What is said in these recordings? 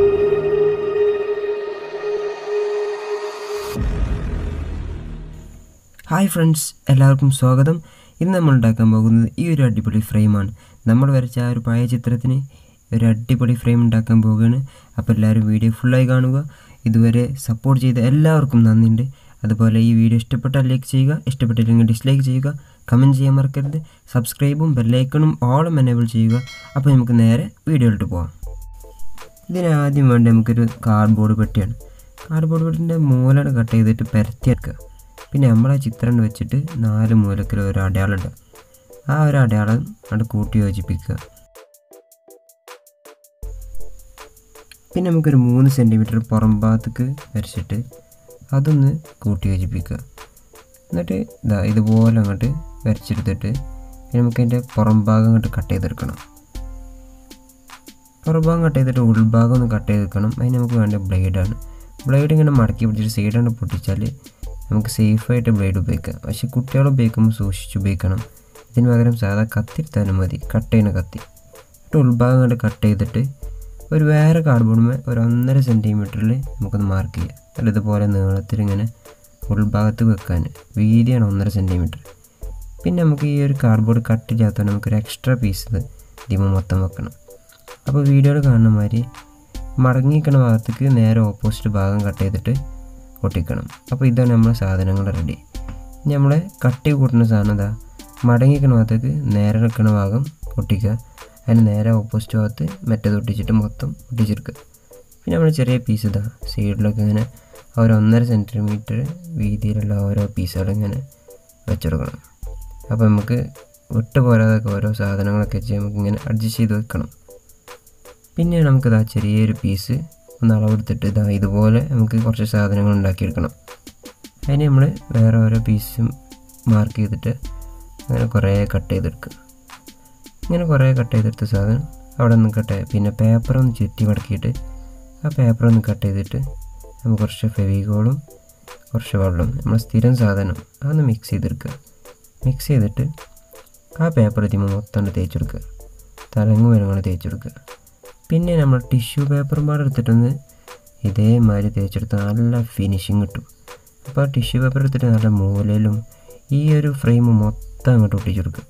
hi friends എല്ലാവർക്കും സ്വാഗതം ഇന്ന് നമ്മൾ ഉണ്ടാക്കാൻ പോകുന്നത് ഈ ഒരു അടിപൊളി ഫ്രെയിമാണ് നമ്മൾ വരച്ച ആ ഒരു പഴയ ചിത്രത്തിന് ഒരു അടിപൊളി ഫ്രെയിം ഉണ്ടാക്കാൻ പോവുകയാണ് അപ്പോൾ എല്ലാവരും വീഡിയോ ഫുള്ളായി കാണുക ഇതുവരെ സപ്പോർട്ട് ചെയ്ത എല്ലാവർക്കും നന്ദിയുണ്ട് അതുപോലെ ഈ വീഡിയോ ഇഷ്ടപ്പെട്ടാൽ ലൈക്ക് ചെയ്യുക ഇഷ്ടപ്പെട്ടില്ലെങ്കിൽ ഡിസ്ലൈക്ക് ചെയ്യുക കമൻറ്റ് ചെയ്യാൻ മറക്കരുത് സബ്സ്ക്രൈബും ബെല്ലൈക്കണും ഓളും എനേബിൾ ചെയ്യുക അപ്പോൾ നമുക്ക് നേരെ വീഡിയോയിലോട്ട് പോകാം ഇതിനാദ്യം വേണ്ട നമുക്കൊരു കാർഡ്ബോർഡ് പെട്ടിയാണ് കാർഡ്ബോർഡ് പെട്ടിൻ്റെ മൂലം കട്ട് ചെയ്തിട്ട് പരത്തിയെടുക്കുക പിന്നെ നമ്മളെ ചിത്രം വെച്ചിട്ട് നാല് മൂലക്കിൽ ഒരു അടയാളം ഇടുക ആ ഒരു അടയാളം അവിടെ കൂട്ടി യോജിപ്പിക്കുക പിന്നെ നമുക്കൊരു മൂന്ന് സെൻറ്റിമീറ്റർ പുറം ഭാഗത്തേക്ക് വരച്ചിട്ട് അതൊന്ന് കൂട്ടി യോജിപ്പിക്കുക എന്നിട്ട് ഇതാ ഇതുപോലെ അങ്ങോട്ട് വരച്ചെടുത്തിട്ട് പിന്നെ നമുക്ക് അതിൻ്റെ പുറം ഭാഗം അങ്ങോട്ട് കട്ട് ചെയ്തെടുക്കണം പുറഭാഗം കട്ട് ചെയ്തിട്ട് ഉൾഭാഗം ഒന്ന് കട്ട് ചെയ്തെടുക്കണം അതിന് നമുക്ക് വേണ്ട ബ്ലേഡാണ് ബ്ലേഡ് ഇങ്ങനെ മടക്കി പിടിച്ചിട്ട് സൈഡാണ് പൊട്ടിച്ചാൽ നമുക്ക് സേഫായിട്ട് ബ്ലേഡ് ഉപയോഗിക്കാം പക്ഷേ കുട്ടികൾ ഉപയോഗിക്കുമ്പോൾ സൂക്ഷിച്ച് ഉപയോഗിക്കണം ഇതിന് പകരം സാധാ കത്തി എടുത്താലും മതി കട്ട് ചെയ്യുന്ന കത്തി എന്നിട്ട് ഉൾഭാഗം കണ്ട് കട്ട് ചെയ്തിട്ട് ഒരു വേറെ കാർഡ്ബോർഡുമേ ഒരു ഒന്നര സെൻറ്റിമീറ്ററിൽ നമുക്കൊന്ന് മാർക്ക് ചെയ്യാം അല്ല ഇതുപോലെ നീളത്തിൽ ഇങ്ങനെ ഉൾഭാഗത്ത് വെക്കാൻ വീതിയാണ് ഒന്നര സെൻറ്റിമീറ്റർ പിന്നെ നമുക്ക് ഈ ഒരു കാർഡ്ബോർഡ് കട്ടില്ലാത്തതുകൊണ്ട് നമുക്കൊരു എക്സ്ട്രാ പീസ് ഇതിമ മൊത്തം വെക്കണം അപ്പോൾ വീഡിയോയിൽ കാണുന്ന മാതിരി മടങ്ങിക്കണ ഭാഗത്തേക്ക് നേരെ ഓപ്പോസിറ്റ് ഭാഗം കട്ട് ചെയ്തിട്ട് ഒട്ടിക്കണം അപ്പോൾ ഇതാണ് നമ്മളെ സാധനങ്ങൾ റെഡി ഇനി നമ്മളെ കട്ടി കൂട്ടുന്ന സാധനം ഇതാ മടങ്ങിക്കണ ഭാഗത്തേക്ക് നേരെ നിൽക്കുന്ന ഭാഗം ഒട്ടിക്കുക അതിന് നേരെ ഓപ്പോസിറ്റ് ഭാഗത്ത് മറ്റേത് ഒട്ടിച്ചിട്ട് മൊത്തം ഒട്ടിച്ചെടുക്കുക പിന്നെ നമ്മൾ ചെറിയ പീസ് ഇതാ സൈഡിലൊക്കെ ഇങ്ങനെ ഒരു ഒന്നര സെൻറ്റിമീറ്റർ വീതിയിലുള്ള ഓരോ പീസുകളും ഇങ്ങനെ വെച്ചെടുക്കണം അപ്പോൾ നമുക്ക് വിട്ടു പോരാതൊക്കെ ഓരോ സാധനങ്ങളൊക്കെ വെച്ച് നമുക്ക് ഇങ്ങനെ അഡ്ജസ്റ്റ് ചെയ്ത് വെക്കണം പിന്നെ നമുക്കിതാ ചെറിയൊരു പീസ് ഒന്ന് അളവെടുത്തിട്ട് ഇതാ ഇതുപോലെ നമുക്ക് കുറച്ച് സാധനങ്ങൾ ഉണ്ടാക്കിയെടുക്കണം അതിന് നമ്മൾ വേറെ ഓരോ പീസും മാർക്ക് ചെയ്തിട്ട് അങ്ങനെ കുറേ കട്ട് ചെയ്തെടുക്കുക ഇങ്ങനെ കുറേ കട്ട് ചെയ്തെടുത്ത സാധനം അവിടെ നിൽക്കട്ടെ പിന്നെ പേപ്പർ ഒന്ന് ചുറ്റി മടക്കിയിട്ട് ആ പേപ്പർ ഒന്ന് കട്ട് ചെയ്തിട്ട് നമുക്ക് കുറച്ച് ഫെവികോളും കുറച്ച് വെള്ളം നമ്മൾ സ്ഥിരം സാധനം അതൊന്ന് മിക്സ് ചെയ്തെടുക്കുക മിക്സ് ചെയ്തിട്ട് ആ പേപ്പർ ഇതിമ മൊത്തം തേച്ചെടുക്കുക തലങ്ങ് വരങ്ങൾ തേച്ചെടുക്കുക പിന്നെ നമ്മൾ ടിഷ്യൂ പേപ്പറും പാടെ എടുത്തിട്ടൊന്ന് ഇതേമാതിരി തേച്ചെടുത്ത് നല്ല ഫിനിഷിങ് കിട്ടും അപ്പോൾ ആ ടിഷ്യൂ പേപ്പർ എടുത്തിട്ട് നല്ല മൂലയിലും ഈ ഒരു ഫ്രെയിം മൊത്തം അങ്ങോട്ട് ഒട്ടിച്ചെടുക്കുക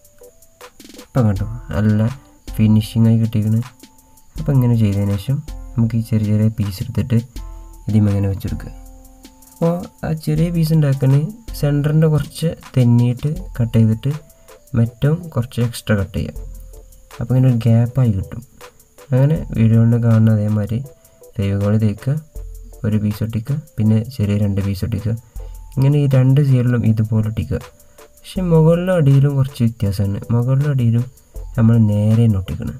ഇപ്പം കണ്ടോ നല്ല ഫിനിഷിങ് ആയി കിട്ടിയിരിക്കണ് അപ്പോൾ ഇങ്ങനെ ചെയ്തതിന് ശേഷം നമുക്ക് ഈ ചെറിയ ചെറിയ പീസ് എടുത്തിട്ട് ഇതിമ ഇങ്ങനെ വെച്ചെടുക്കുക അപ്പോൾ ആ ചെറിയ പീസ് ഉണ്ടാക്കാൻ സെൻറ്ററിൻ്റെ കുറച്ച് തെന്നിയിട്ട് കട്ട് ചെയ്തിട്ട് മറ്റും കുറച്ച് എക്സ്ട്രാ കട്ട് ചെയ്യാം അപ്പോൾ ഇങ്ങനെ ഒരു ഗ്യാപ്പായി കിട്ടും അങ്ങനെ വീഡിയോ കൊണ്ട് കാണുന്ന അതേമാതിരി ഫേവിക്കോൾ തേക്കുക ഒരു പീസ് ഒട്ടിക്കുക പിന്നെ ചെറിയ രണ്ട് പീസ് ഒട്ടിക്കുക ഇങ്ങനെ ഈ രണ്ട് സൈഡിലും ഇതുപോലെ ഒട്ടിക്കുക പക്ഷെ മുകളിലും അടിയിലും കുറച്ച് വ്യത്യാസമാണ് മുകളിലും അടിയിലും നമ്മൾ നേരെ ഒട്ടിക്കണം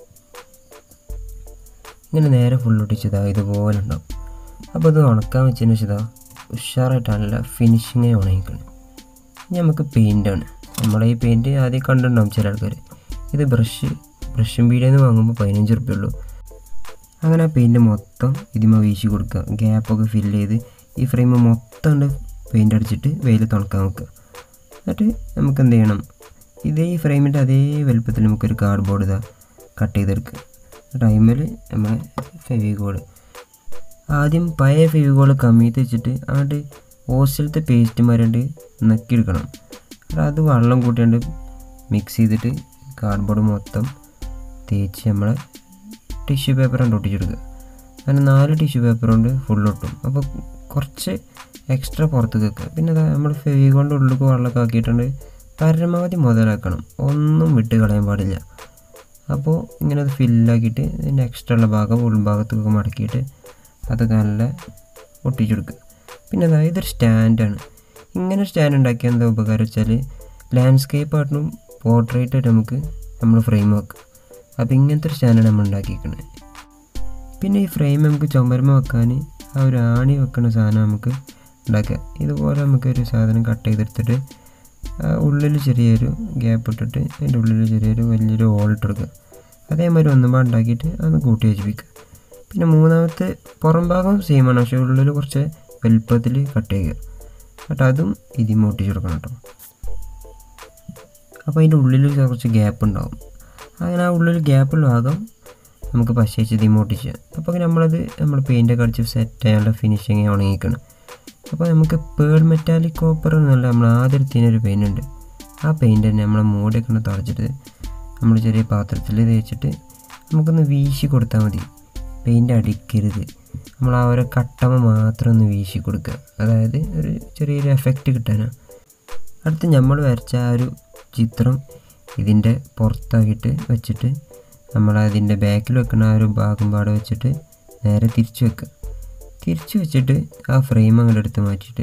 ഇങ്ങനെ നേരെ ഫുൾ ഒട്ടിച്ചതാ ഇതുപോലെ ഉണ്ടാവും അപ്പോൾ ഇത് ഉണക്കാൻ വെച്ചതിന് വെച്ചതാ ഉഷാറായിട്ട് നല്ല ഫിനിഷിങ്ങായി ഉണങ്ങിക്കണം ഇനി നമുക്ക് പെയിൻ്റാണ് നമ്മളെ ഈ പെയിൻറ്റ് ആദ്യം കണ്ടിട്ടുണ്ടാവും ചില ആൾക്കാർ ഇത് ബ്രഷ് ബ്രഷും പീടിയിൽ നിന്ന് വാങ്ങുമ്പോൾ പതിനഞ്ച് റുപ്യ ഉള്ളൂ അങ്ങനെ ആ പെയിൻറ്റ് മൊത്തം ഇതിമ വീശി കൊടുക്കുക ഗ്യാപ്പൊക്കെ ഫില്ല് ചെയ്ത് ഈ ഫ്രെയിം മൊത്തം കൊണ്ട് പെയിൻ്റ് അടിച്ചിട്ട് വെയിൽ തുണക്കാൻ വെക്കുക എന്നിട്ട് നമുക്ക് എന്ത് ചെയ്യണം ഇതേ ഈ ഫ്രെയിമിൻ്റെ അതേ വലുപ്പത്തിൽ നമുക്കൊരു കാർഡ്ബോർഡ് ഇതാ കട്ട് ചെയ്തെടുക്കുക ടൈമിൽ നമ്മൾ ഫെവികോള് ആദ്യം പഴയ ഫെവികോള് കമ്മിയിട്ട് വെച്ചിട്ട് അങ്ങോട്ട് ഹോസ്റ്റലത്തെ പേസ്റ്റ് മാരണ്ട് നക്കിയെടുക്കണം അത് വെള്ളം കൂട്ടിയാണ്ട് മിക്സ് ചെയ്തിട്ട് കാർഡ്ബോർഡ് മൊത്തം തേച്ച് നമ്മളെ ടിഷ്യൂ പേപ്പർ കൊണ്ട് ഒട്ടിച്ചെടുക്കുക അങ്ങനെ നാല് ടിഷ്യൂ പേപ്പർ കൊണ്ട് ഫുൾ ഒട്ടും അപ്പോൾ കുറച്ച് എക്സ്ട്രാ പുറത്ത് വെക്കുക പിന്നെ അതാ നമ്മൾ ഫെവി കൊണ്ട് ഉള്ളിലേക്ക് വെള്ളമൊക്കെ ആക്കിയിട്ടുണ്ട് പരമാവധി മുതലാക്കണം ഒന്നും വിട്ട് കളയാൻ പാടില്ല അപ്പോൾ ഇങ്ങനെ അത് ഫില്ലാക്കിയിട്ട് ഇതിൻ്റെ എക്സ്ട്രാ ഉള്ള ഭാഗം ഉൾഭാഗത്തൊക്കെ മടക്കിയിട്ട് അതൊക്കെ നല്ല ഒട്ടിച്ചെടുക്കുക പിന്നെ അതാ ഇതൊരു സ്റ്റാൻഡാണ് ഇങ്ങനെ സ്റ്റാൻഡ് ഉണ്ടാക്കിയ എന്താ ഉപകാരം വെച്ചാൽ ലാൻഡ്സ്കേപ്പ് ആയിട്ടും പോർട്രേറ്റ് ആയിട്ട് നമുക്ക് നമ്മൾ ഫ്രെയിം വെക്കുക അപ്പോൾ ഇങ്ങനത്തെ ഒരു സ്റ്റാൻഡാണ് നമ്മൾ ഉണ്ടാക്കിയിരിക്കുന്നത് പിന്നെ ഈ ഫ്രെയിം നമുക്ക് ചുമരുമ വെക്കാൻ ആ ഒരു ആണി വെക്കുന്ന സാധനം നമുക്ക് ഉണ്ടാക്കുക ഇതുപോലെ നമുക്കൊരു സാധനം കട്ട് ചെയ്തെടുത്തിട്ട് ഉള്ളിൽ ചെറിയൊരു ഗ്യാപ്പ് ഇട്ടിട്ട് അതിൻ്റെ ഉള്ളിൽ ചെറിയൊരു വലിയൊരു ഹോൾ ഇട്ടെടുക്കുക അതേമാതിരി ഒന്നുമ്പോൾ ഉണ്ടാക്കിയിട്ട് അത് കൂട്ടി വെച്ചിപ്പിക്കുക പിന്നെ മൂന്നാമത്തെ പുറം ഭാഗം സെയിമാണ് പക്ഷേ ഉള്ളിൽ കുറച്ച് വലുപ്പത്തിൽ കട്ട് ചെയ്യുക എന്നിട്ട് അതും ഇതിമ ഒട്ടിച്ച് കൊടുക്കണം കേട്ടോ അപ്പോൾ അതിൻ്റെ ഉള്ളിൽ കുറച്ച് ഗ്യാപ്പ് ഉണ്ടാവും അങ്ങനെ ആ ഉള്ളിൽ ഗ്യാപ്പുള്ള ഭാഗം നമുക്ക് പശ വെച്ച് ദിമോട്ടിച്ച് ചെയ്യാം അപ്പോൾ നമ്മളത് നമ്മൾ പെയിൻ്റൊക്കെ അടിച്ച് സെറ്റ് ചെയ്യാനുള്ള ഫിനിഷിങ് ഉണങ്ങിക്കണം അപ്പോൾ നമുക്ക് പേൾ മെറ്റാലിക് കോപ്പർ എന്നുള്ള നമ്മൾ ആദ്യം എടുത്തതിനൊരു പെയിൻ്റ് ഉണ്ട് ആ പെയിൻ്റ് തന്നെ നമ്മളെ മൂടിയൊക്കെ ഒന്ന് തുടച്ചിട്ട് നമ്മൾ ചെറിയ പാത്രത്തിൽ തേച്ചിട്ട് നമുക്കൊന്ന് വീശി കൊടുത്താൽ മതി പെയിൻ്റ് അടിക്കരുത് നമ്മൾ ആ ഒരു കട്ടമ മാത്രം ഒന്ന് വീശി കൊടുക്കുക അതായത് ഒരു ചെറിയൊരു എഫക്റ്റ് കിട്ടാനാണ് അടുത്ത് നമ്മൾ വരച്ച ആ ഒരു ചിത്രം ഇതിൻ്റെ പുറത്താക്കിയിട്ട് വെച്ചിട്ട് നമ്മൾ അതിൻ്റെ ബാക്കിൽ വെക്കുന്ന ആ ഒരു ഭാഗം പാടെ വെച്ചിട്ട് നേരെ തിരിച്ചു വെക്കുക തിരിച്ചു വെച്ചിട്ട് ആ ഫ്രെയിം അങ്ങോട്ട് എടുത്ത് മാറ്റിയിട്ട്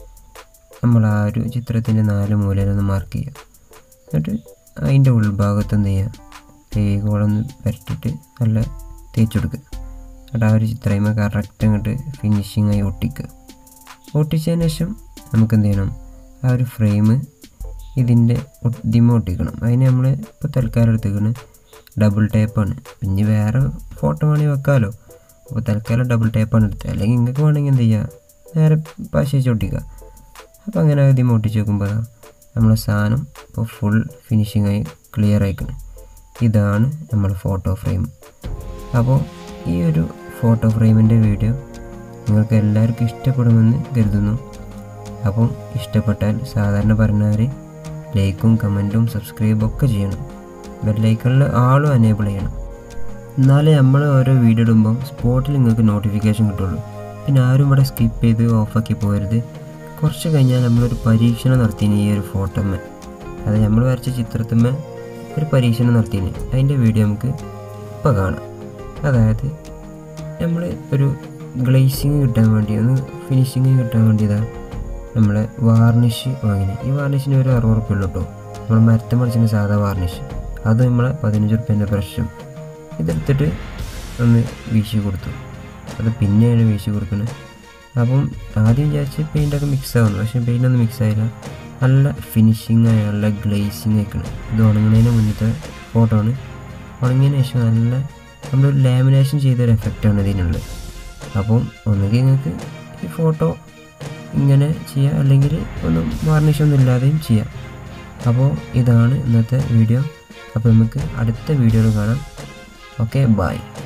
നമ്മൾ ആ ഒരു ചിത്രത്തിൻ്റെ നാല് മൂലയിലൊന്ന് മാർക്ക് ചെയ്യുക എന്നിട്ട് അതിൻ്റെ ഉൾഭാഗത്ത് എന്ത് ചെയ്യുക വേഗോളൊന്ന് പരട്ടിയിട്ട് നല്ല തേച്ച് കൊടുക്കുക എന്നിട്ട് ആ ഒരു ചിത്രമ കറക്റ്റ് അങ്ങോട്ട് ഫിനിഷിങ് ആയി ഒട്ടിക്കുക ഒട്ടിച്ചതിന് ശേഷം നമുക്ക് എന്ത് ചെയ്യണം ആ ഒരു ഫ്രെയിം ഇതിൻ്റെ ദിമ ഒട്ടിക്കണം അതിന് നമ്മൾ ഇപ്പോൾ തൽക്കാലം എടുത്തേക്കണ് ഡബിൾ ടേപ്പാണ് ഇനി വേറെ ഫോട്ടോ വേണമെങ്കിൽ വെക്കാമല്ലോ അപ്പോൾ തൽക്കാലം ഡബിൾ ടേപ്പാണ് എടുത്തത് അല്ലെങ്കിൽ നിങ്ങൾക്ക് വേണമെങ്കിൽ എന്ത് ചെയ്യുക നേരെ പശ വെച്ച് ഒട്ടിക്കുക അപ്പോൾ അങ്ങനെ ദിമ ഒട്ടിച്ച് വെക്കുമ്പോൾ നമ്മളെ സാധനം ഇപ്പോൾ ഫുൾ ഫിനിഷിംഗ് ആയി ക്ലിയർ ആയിക്കണം ഇതാണ് നമ്മൾ ഫോട്ടോ ഫ്രെയിം അപ്പോൾ ഈ ഒരു ഫോട്ടോ ഫ്രെയിമിൻ്റെ വീഡിയോ നിങ്ങൾക്ക് എല്ലാവർക്കും ഇഷ്ടപ്പെടുമെന്ന് കരുതുന്നു അപ്പം ഇഷ്ടപ്പെട്ടാൽ സാധാരണ പറഞ്ഞാൽ ലൈക്കും കമൻറ്റും സബ്സ്ക്രൈബും ഒക്കെ ചെയ്യണം ബെല്ലൈക്കണിൽ ആളും എനേബിൾ ചെയ്യണം എന്നാലേ നമ്മൾ ഓരോ വീഡിയോ ഇടുമ്പം സ്പോട്ടിൽ നിങ്ങൾക്ക് നോട്ടിഫിക്കേഷൻ കിട്ടുള്ളൂ പിന്നെ ആരും ഇവിടെ സ്കിപ്പ് ചെയ്ത് ഓഫാക്കി പോകരുത് കുറച്ച് കഴിഞ്ഞാൽ നമ്മളൊരു പരീക്ഷണം നടത്തിന് ഈ ഒരു ഫോട്ടോമ്മ അത് നമ്മൾ വരച്ച ചിത്രത്തിന്മേ ഒരു പരീക്ഷണം നടത്തിന് അതിൻ്റെ വീഡിയോ നമുക്ക് ഇപ്പോൾ കാണാം അതായത് നമ്മൾ ഒരു ഗ്ലേസിങ് കിട്ടാൻ വേണ്ടി ഒന്ന് ഫിനിഷിങ് കിട്ടാൻ വേണ്ടി ഇതാ നമ്മൾ വാർണിഷ് വാങ്ങിന് ഈ വാർണിഷിന് ഒരു അറുപത് റുപ്യ ഉള്ളൂ കേട്ടോ നമ്മൾ മരത്തെ മറിച്ചിന് സാധാ വാർണിഷ് അത് നമ്മളെ പതിനഞ്ച് റുപ്യേൻ്റെ ബ്രഷും ഇതെടുത്തിട്ട് ഒന്ന് വീശി കൊടുത്തു അത് പിന്നെയാണ് വീശി കൊടുക്കുന്നത് അപ്പം ആദ്യം വിചാരിച്ച് പെയിൻ്റൊക്കെ മിക്സ് ആവുന്നു പക്ഷേ പെയിൻ്റ് ഒന്നും മിക്സ് ആയില്ല നല്ല ഫിനിഷിങ് ആയി നല്ല ഗ്ലേസിങ് ആയിക്കണം ഇത് ഉണങ്ങുന്നതിന് മുന്നത്തെ ഫോട്ടോ ആണ് ഉണങ്ങിയതിന് ശേഷം നല്ല നമ്മൾ ലാമിനേഷൻ ചെയ്തൊരു എഫക്റ്റാണ് ഇതിനുള്ളത് അപ്പം ഒന്നുകിൽ നിങ്ങൾക്ക് ഈ ഫോട്ടോ ഇങ്ങനെ ചെയ്യാം അല്ലെങ്കിൽ ഒന്നും വാർണിഷൊന്നും ഇല്ലാതെയും ചെയ്യാം അപ്പോൾ ഇതാണ് ഇന്നത്തെ വീഡിയോ അപ്പോൾ നമുക്ക് അടുത്ത വീഡിയോയിൽ കാണാം ഓക്കെ ബായ്